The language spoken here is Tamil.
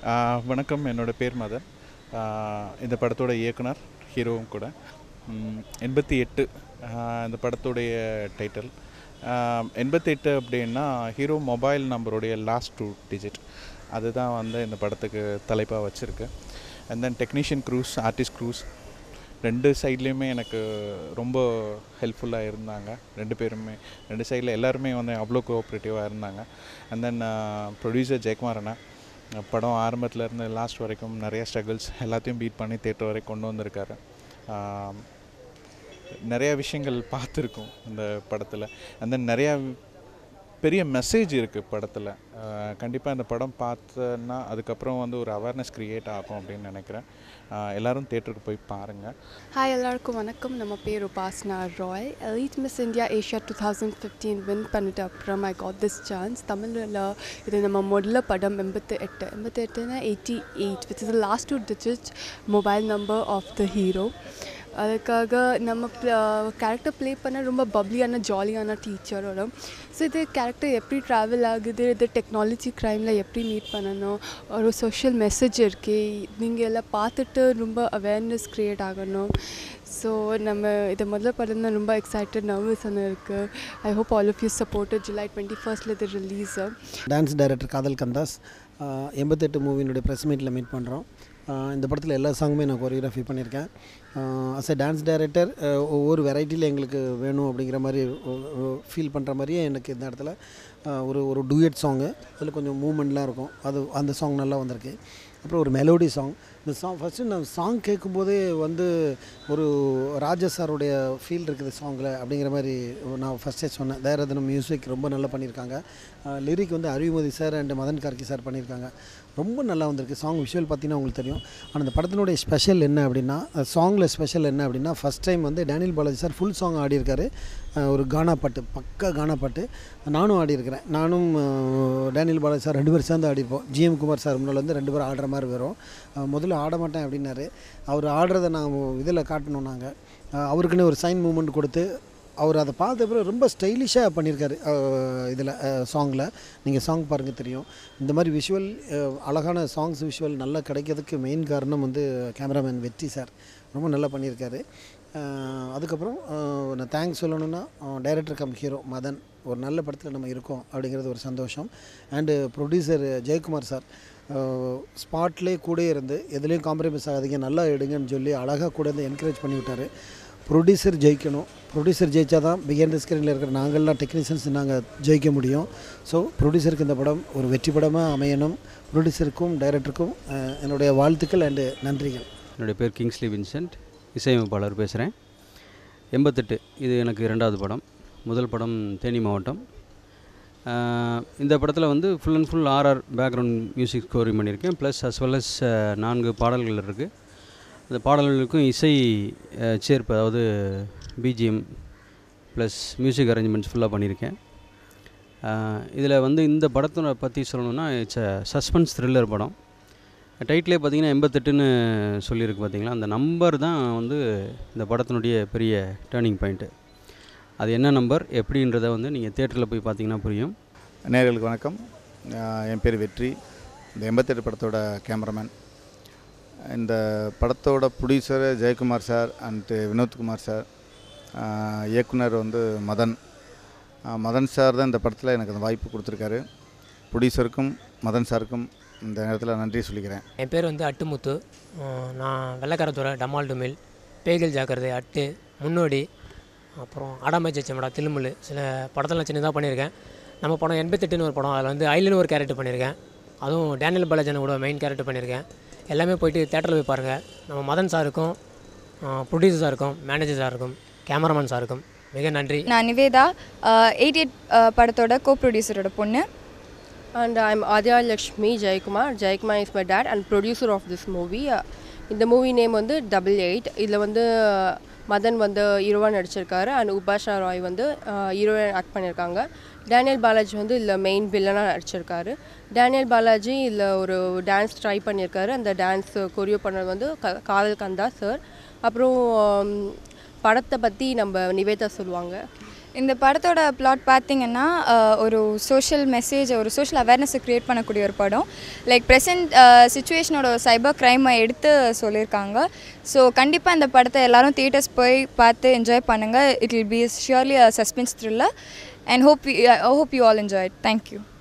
ஆஹ் வணக்கம் என்னோட பேர் மதன் ஆஹ் இந்த படத்தோட இயக்குனர் ஹீரோவும் கூட ம், எண்பத்தி எட்டு ஆஹ் இந்த படத்துடைய டைட்டில் எண்பத்தி எட்டு அப்படின்னா ஹீரோ மொபைல் நம்பருடைய லாஸ்ட் டூ டிஜிட் அதுதான் வந்து இந்த படத்துக்கு தலைப்பாக வச்சுருக்கு and then technician crews artist crews ரெண்டு சைட்லேயுமே எனக்கு ரொம்ப ஹெல்ப்ஃபுல்லாக இருந்தாங்க ரெண்டு பேருமே ரெண்டு சைடில் எல்லாருமே வந்து அவ்வளோ கோஆப்ரேட்டிவாக இருந்தாங்க அண்ட் தென் ப்ரொடியூசர் ஜெயக்குமார் அண்ணா படம் ஆரம்பத்துல இருந்து லாஸ்ட் வரைக்கும் நிறைய ஸ்ட்ரகிள்ஸ் எல்லாத்தையும் பீட் பண்ணி தேட்டர் வரைக்கும் கொண்டு வந்திருக்காரு ஆம், நிறைய விஷயங்கள் பார்த்துருக்கோம் இந்த படத்தில் அண்ட் தென் நிறையா பெரிய மெசேஜ் இருக்குது படத்தில் கண்டிப்பாக இந்த படம் பார்த்தோன்னா அதுக்கப்புறம் வந்து ஒரு அவேர்னஸ் க்ரியேட் ஆகும் அப்படின்னு நினைக்கிறேன் ஆஹ் எல்லாரும் தேட்டருக்கு போய் பாருங்கள் ஹாய் எல்லாருக்கும் வணக்கம் நம்ம பேர் Upasna Rai elite Miss India Asia two thousand fifteen win பண்ணிட்டு அப்புறம் ஐ காட் திஸ் சான்ஸ் தமிழில் இது நம்ம முதல்ல படம் எண்பத்தி எட்டு எண்பத்தி எட்டுனா eighty eight which is last two digit mobile number of the hero அதுக்காக நம்ம கேரக்டர் ப்ளே பண்ண ரொம்ப பப்ளியான ஜாலியான டீச்சரோட ஸோ இது கேரக்டர் எப்படி ட்ராவல் ஆகுது இது டெக்னாலஜி க்ரைமில் எப்படி மீட் பண்ணணும் ஒரு சோஷியல் மெசேஜ் இருக்கே நீங்கள் எல்லாம் பார்த்துட்டு ரொம்ப அவேர்னஸ் க்ரியேட் ஆகணும் ஸோ நம்ம இதை முதல்ல படம் தான் ரொம்ப எக்ஸைட்டட் நர்வஸான இருக்குது I hope all of you supported July twenty ஃபர்ஸ்ட்டில் இது ரிலீஸு டான்ஸ் டைரக்டர் காதல் கந்தாஸ் ஆஹ் எண்பத்தெட்டு மூவினுடைய ப்ரெஸ் மீட்டில் மீட் பண்ணுறோம் இந்த படத்தில் எல்லா சாங்குமே நான் கொரியோகிராஃபி பண்ணியிருக்கேன் அஸ் எ டான்ஸ் டைரக்டர் ஒவ்வொரு வெரைட்டியில் எங்களுக்கு வேணும் அப்படிங்கிற மாதிரி ஃபீல் பண்ணுற மாதிரியே எனக்கு இந்த இடத்துல ஆஹ் ஒரு ஒரு டூயட் சாங்கு அதில் கொஞ்சம் மூமெண்ட்லாம் இருக்கும் அது அந்த சாங் நல்லா வந்திருக்கு அப்புறம் ஒரு மெலோடி சாங் இந்த சாங் ஃபஸ்ட்டு நான் சாங் கேட்கும்போதே வந்து ஒரு ராஜா சாருடைய ஃபீல் இருக்குது சாங்கில் அப்படிங்கிற மாதிரி நான் ஃபஸ்ட்டே சொன்னேன் தேரதனம் மியூசிக் ரொம்ப நல்லா பண்ணியிருக்காங்க லிரிக் வந்து Arivumathi sir and Madhan Karky sir பண்ணியிருக்காங்க ரொம்ப நல்லா வந்திருக்கு சாங் விஷுவல் பார்த்தீங்கன்னா உங்களுக்கு தெரியும் ஆனால் இந்த படத்தினுடைய ஸ்பெஷல் என்ன அப்படின்னா சாங்கில் ஸ்பெஷல் என்ன அப்படின்னா ஃபஸ்ட் டைம் வந்து Daniel Balaji sir full song ஆடியிருக்காரு அஹ் ஒரு கானா பாட்டு பக்கா கானா பாட்டு நானும் ஆடியிருக்கிறேன் நானும் அஹ், டேனியல் பாலாஜி சார் ரெண்டு பேரும் சேர்ந்து ஆடிப்போம் ஜிஎம் குமார் சார் முன்னால் வந்து ரெண்டு பேரும் ஆடுற மாதிரி வரும் அஹ், முதல்ல ஆட மாட்டேன் அப்படின்னாரு அவர் ஆடுறதை நான் இதில் காட்டணும் நாங்கள் அவருக்குன்னு ஒரு சைன் மூமெண்ட் கொடுத்து அவர் அதை பார்த்த பிறகு ரொம்ப ஸ்டைலிஷாக பண்ணியிருக்காரு இதில் சாங்கில் நீங்கள் சாங் பாருங்கள் தெரியும் இந்த மாதிரி விஷுவல் அழகான சாங்ஸ் விஷுவல் நல்லா கிடைக்கிறதுக்கு மெயின் காரணம் வந்து கேமராமேன் வெற்றி சார் ரொம்ப நல்லா பண்ணியிருக்காரு அஹ், அதுக்கப்புறம் அஹ், நான் தேங்க்ஸ் சொல்லணும்னா டைரக்டர் கம் ஹீரோ மதன் ஒரு நல்ல படத்தில் நம்ம இருக்கோம் அப்படிங்கிறது ஒரு சந்தோஷம் அண்டு ப்ரொடியூசர் ஜெயக்குமார் சார் ஸ்பாட்லேயே கூட இருந்து எதுலேயும் காம்ப்ரமைஸ் ஆகாதீங்க நல்லா எடுங்கன்னு சொல்லி அழகாக கூட இருந்து என்கரேஜ் பண்ணி விட்டார் ப்ரொடியூசர் ஜெயிக்கணும் ப்ரொடியூசர் ஜெயிச்சா தான் பிகேண்ட் ஸ்க்ரீனில் இருக்கிற நாங்கள்லாம் டெக்னீஷியன்ஸ் நாங்கள் ஜெயிக்க முடியும் ஸோ ப்ரொடியூசருக்கு இந்த படம் ஒரு வெற்றி படமாக அமையணும் ப்ரொடியூசருக்கும் டைரக்டருக்கும் அஹ், என்னுடைய வாழ்த்துக்கள் அண்டு நன்றிகள் என்னுடைய பேர் கிங்ஸ்லி வின்சென்ட் இசையமைப்பாளர் பேசுகிறேன் எண்பத்தெட்டு இது எனக்கு ரெண்டாவது படம் முதல் படம் தேனி மாவட்டம் ஆஹ் இந்த படத்தில் வந்து full and full RR background music scoring பண்ணியிருக்கேன் ப்ளஸ் அஸ் வெல் அஸ் நான்கு பாடல்கள் இருக்குது அந்த பாடல்களுக்கும் இசை அஹ், சேர்ப்பு அதாவது பிஜிஎம் ப்ளஸ் மியூசிக் அரேஞ்ச்மெண்ட்ஸ் ஃபுல்லாக பண்ணியிருக்கேன் இதில் வந்து இந்த படத்தை பற்றி சொல்லணும்னா இட்ஸ் அ சஸ்பென்ஸ் த்ரில்லர் படம் டைட்டிலே பார்த்தீங்கன்னா எண்பத்தெட்டுன்னு சொல்லியிருக்கு பார்த்தீங்களா அந்த நம்பர் தான் வந்து இந்த படத்தினுடைய பெரிய டேர்னிங் பாயிண்ட்டு அது என்ன நம்பர் எப்படின்றத வந்து நீங்கள் தேட்டரில் போய் பார்த்தீங்கன்னா புரியும் நேயர்களுக்கு வணக்கம் ஆஹ் என் பேர் வெற்றி இந்த எண்பத்தெட்டு படத்தோட கேமராமேன் இந்த படத்தோட producer Jayakumar sir and Vinodkumar sir ஆஹ் இயக்குனர் வந்து மதன் ஆஹ் மதன் சார் தான் இந்த படத்தில் எனக்கு அந்த வாய்ப்பு கொடுத்துருக்காரு ப்ரொடியூசருக்கும் மதன் சாருக்கும் இந்த நேரத்தில் நன்றி சொல்லிக்கிறேன் என் பேர் வந்து அட்டுமுத்து அஹ் நான் வெள்ளக்காரத்துறை டமால் டுமில் பேய்கள் ஜாக்கிரதை அட்டு முன்னோடி அப்புறம் ஆடாமை ஜெச்சமடா தில்முல் சில படத்தெல்லாம் சின்னதாக பண்ணியிருக்கேன் நம்ம படம் எண்பத்தெட்டுன்னு ஒரு படம் அதில் வந்து ஐலன்னு ஒரு கேரக்டர் பண்ணியிருக்கேன் அதுவும் டேனியல் பாலாஜன் கூட மெயின் கேரக்டர் பண்ணியிருக்கேன் எல்லாமே போயிட்டு தேட்டரில் போய் பாருங்கள் நம்ம மதன் சாருக்கும் ப்ரொடியூசர் சாருக்கும் மேனேஜர் சாருக்கும் கேமராமேன் சாருக்கும் மிக நன்றி நான் நிவேதா எயிட் எயிட் படத்தோட கோ ப்ரொடியூசரோட பொண்ணு And I'm Adya Lakshmi Jaykumar. Jaykumar is my dad and producer of this movie. Uh, இந்த மூவி நேம் வந்து டபுள் எயிட் இதில் வந்து uh, மதன் வந்து ஹீரோவாக நடிச்சிருக்காரு அண்ட் உபாஷா ராய் வந்து ஹீரோயின் ஆக்ட் பண்ணியிருக்காங்க டேனியல் பாலாஜி வந்து இதில் மெயின் வில்லனாக நடிச்சிருக்காரு டேனியல் பாலாஜி இதில் ஒரு டான்ஸ் ட்ரை பண்ணியிருக்காரு அந்த டான்ஸ் கொரியோ பண்ணது வந்து க காதல் கந்தா சார் அப்புறம் um, படத்தை பற்றி நம்ம நிவேதா சொல்லுவாங்க இந்த படத்தோட பிளாட் பார்த்தீங்கன்னா அஹ், ஒரு சோஷியல் மெசேஜ் ஒரு சோஷியல் அவேர்னஸை க்ரியேட் பண்ணக்கூடிய ஒரு படம் லைக் ப்ரெசென்ட் சுச்சுவேஷனோட சைபர் க்ரைமை எடுத்து சொல்லியிருக்காங்க ஸோ கண்டிப்பாக இந்த படத்தை எல்லாரும் தியேட்டர்ஸ் போய் பார்த்து என்ஜாய் பண்ணுங்கள் it will be surely a suspense thriller and hope hope you all enjoy thank you